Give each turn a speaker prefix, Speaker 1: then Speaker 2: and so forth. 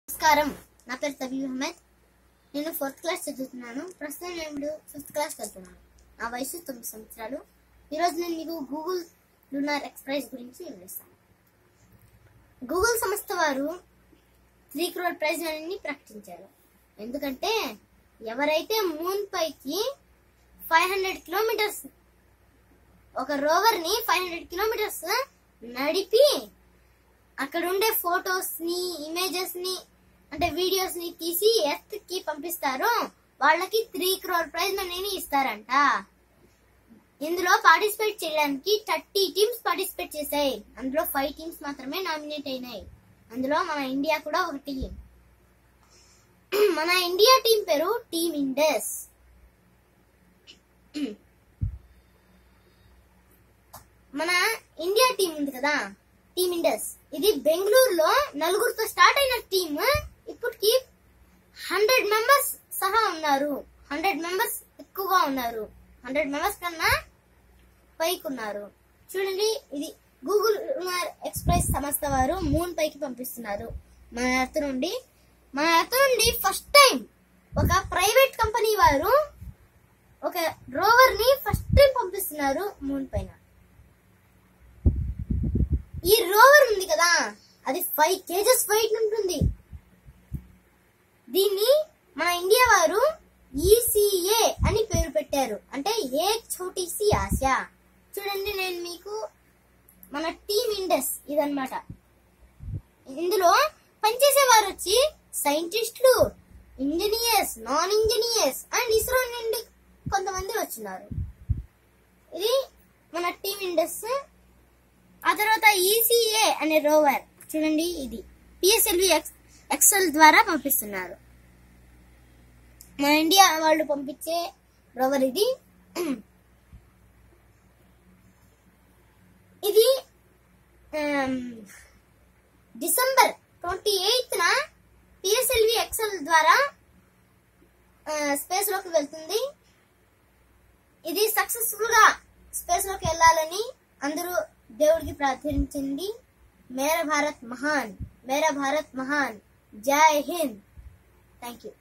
Speaker 1: నమస్కారం నా పేరు తబీబ్ అహ్మద్ నేను ఫోర్త్ క్లాస్ చదువుతున్నాను ప్రస్తుతం నేను ఇప్పుడు ఫిఫ్త్ క్లాస్ చదువుతున్నాను నా వయసు తొమ్మిది సంవత్సరాలు ఈరోజు నేను మీకు గూగుల్ లూనార్ ఎక్స్ప్రెస్ గురించి వివరిస్తాను గూగుల్ సంస్థ వారు త్రీ క్రోర్ ప్రైజ్ అని ప్రకటించారు ఎందుకంటే ఎవరైతే మూన్ పైకి ఫైవ్ హండ్రెడ్ కిలోమీటర్స్ ఒక రోవర్ ని ఫైవ్ హండ్రెడ్ కిలోమీటర్స్ నడిపి అక్కడ ఉండే ఫొటోస్ ని ఇమేజెస్ ని అంటే వీడియోస్ ని తీసి ఎర్త్ కి పంపిస్తారో వాళ్ళకి త్రీ క్రోర్ ప్రైజ్ మనీని ఇస్తారంట ఇందులో పార్టిసిపేట్ చేయడానికి థర్టీ టీమ్స్ పార్టిసిపేట్ చేశాయి అందులో ఫైవ్ టీమ్స్ మాత్రమే నామినేట్ అయినాయి అందులో మన ఇండియా కూడా ఒక టీం మన ఇండియా టీం పేరు టీమ్ ఇండస్ మన ఇండియా టీం ఉంది కదా టీమ్ ఇండస్ ఇది బెంగళూరులో నలుగురితో స్టార్ట్ అయిన టీమ్ ఇప్పటికి హండ్రెడ్ మెంబర్స్ సహా ఉన్నారు హండ్రెడ్ మెంబర్స్ ఎక్కువగా ఉన్నారు హండ్రెడ్ మెంబర్స్ కన్నా పైకి ఉన్నారు చూడండి ఇది గూగుల్ ఎక్స్ప్రెస్ సంస్థ వారు మూన్ పైకి పంపిస్తున్నారు మన ఎర్త్ నుండి మన ఎర్త్ నుండి ఫస్ట్ టైం ఒక ప్రైవేట్ కంపెనీ వారు ఒక రోవర్ ని ఫస్ట్ టైం పంపిస్తున్నారు మూన్ పైన ఈ రోవర్ ఉంది కదా అది ఫైవ్ కేజెస్ వెయిట్ ఉంటుంది దీన్ని మన ఇండియా వారు ఈసీఏ అని పేరు పెట్టారు అంటే ఏ చోటి సి ఆశ చూడండి నేను మీకు మన టీమ్ ఇండస్ ఇదన్నమాట ఇందులో పనిచేసే వారు వచ్చి సైంటిస్టులు engineers non engineers and ISRO నుండి కొంతమంది వచ్చినారు ఇది మన టీమ్ ఇండస్ ఆ తర్వాత ఈసీఏ అనే రోవర్ చూడండి ఇది పిఎస్ఎల్వి ఎక్సెల్ ద్వారా పంపిస్తున్నారు మన ఇండియా వాళ్ళు పంపించే రోవర్ ఇది ఇది ఆమ్, డిసెంబర్ ట్వంటీ ఎయిత్ న పిఎస్ఎల్వి ఎక్సెల్ ద్వారా స్పేస్ లోకి వెళ్తుంది ఇది సక్సెస్ఫుల్ గా స్పేస్ లోకి వెళ్ళాలని అందరూ దేవుడికి ప్రార్థించింది మేరా భారత్ మహాన్ మేరా భారత్ మహాన్ జై హింద్ థ్యాంక్ యూ